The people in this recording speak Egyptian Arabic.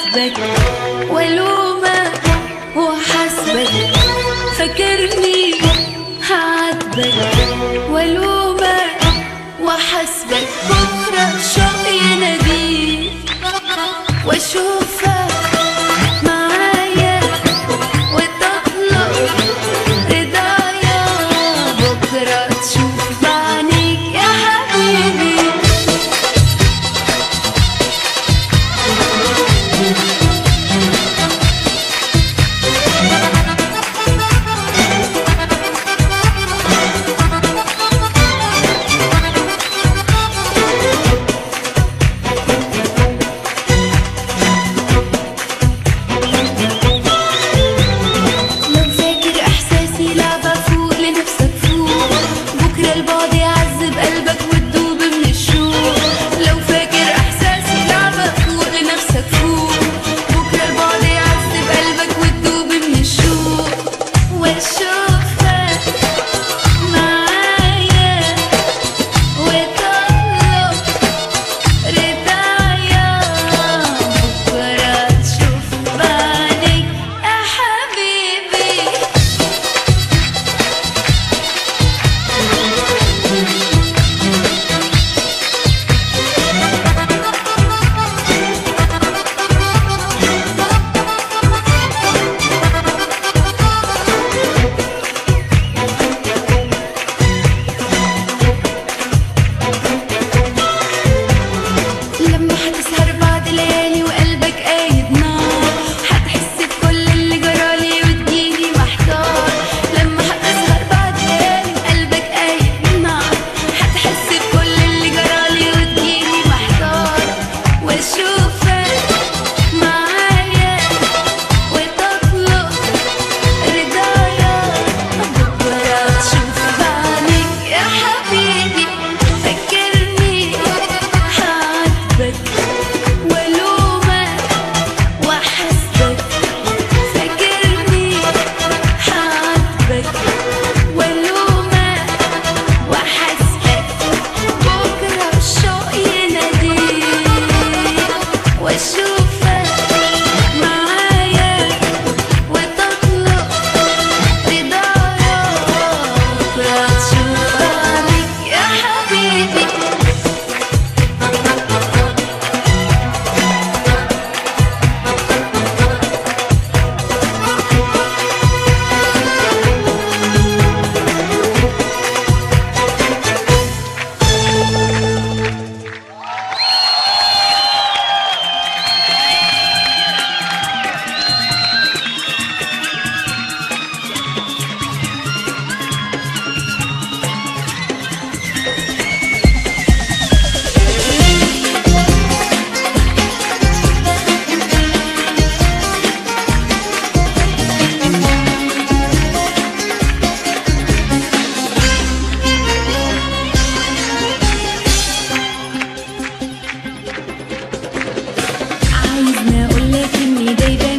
هعاتبك والومك وحاسبك فاكرني هعاتبك والومك وحاسبك بكره شوق يناديك واشوفك معايا وتطلب رضايا بكره تشوف بعينيك يا حبيبي لو فاكر احساسي لعبة فوق لنفسك فوق بكرة البعد يعذب قلبك وتدوب من الشوق لو فاكر احساسي لعبة فوق لنفسك فوق بكرة البعد يعذب قلبك وتدوب من الشوق واشوفك معايا وتطلب رضايا بكرة تشوف بعينيك يا حبيبي لما هتسهر بعد ليالي وقلبك قايد نار هتحس بكل اللي جرالي وتجيلي محتار لما هتسهر بعد ليالي وقلبك قايد نار هتحس بكل اللي جرالي وتجيلي محتار واشوفك معايا وتطلب رضايا بكرة تشوف بعينيك يا حبيبي فكرني هعاتبك والومك وحاسبك فاكرني هعاتبك والومك وحاسبك بكرة الشوق يناديك واشوفك معايا وتطلب رضايا بكرة تشوف بعينيك يا حبيبي عايزني اقولك اني دايبة